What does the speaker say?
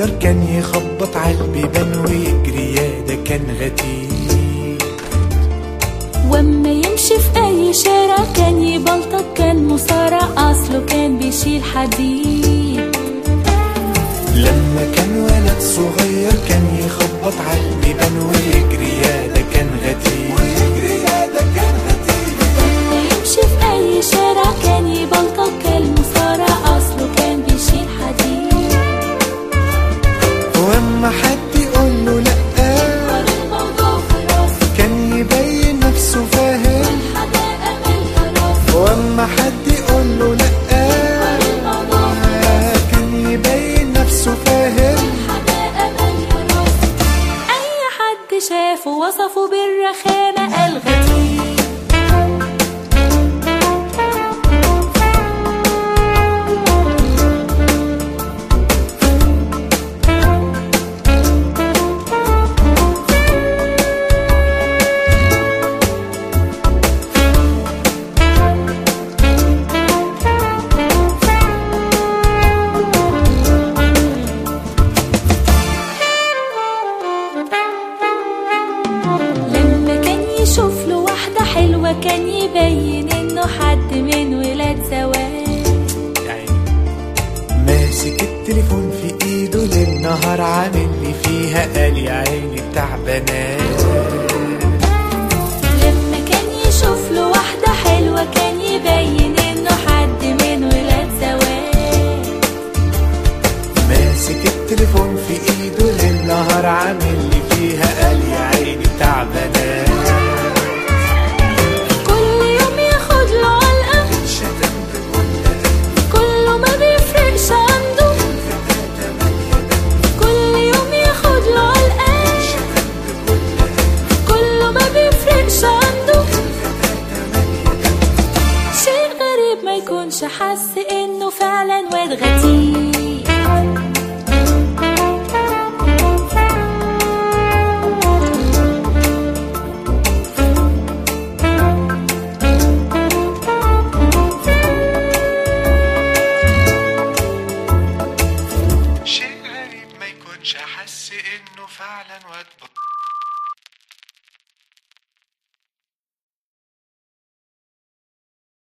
صغير كان يخبط على البيبان ويجري يا ده كان غتيب واما يمشي في اي شارع كان يبلطج كان مصارع اصله كان بيشيل حديد لما كان ولد صغير كان يخبط على البيبان ويجري يا ده كان غتيب ويجري يا ده كان غتيب واما يمشي في اي شارع كان يبلطج كان مصارع اصله كان بيشيل حديد واما حد يقول له لا كان الموضوع في راسه كان يبين نفسه فاهم حداقة مالية راسه واما حد يقول له لا كان الموضوع في راسه كان يبين نفسه فاهم حداقة مالية راسه أي حد شافه وصفه بالرخامة الغتيب لما كان يشوف له واحدة حلوة كان يبين انه حد من ولاد زواج ماسك التليفون في ايده للنهار عامل لي فيها قال يا عيني بتاع بنات لما كان يشوف له واحدة حلوة كان يبين انه حد من ولاد زواج ماسك التليفون في ايده للنهار عامل لي فيها قال يا عيني بتاع بنات كل يوم ياخد له علقة شتم بكل كله ما بيفرقش عنده كل يوم ياخد له علقة كله ما بيفرقش عنده شيء غريب ما يكونش حس انه فعلا واد غتيب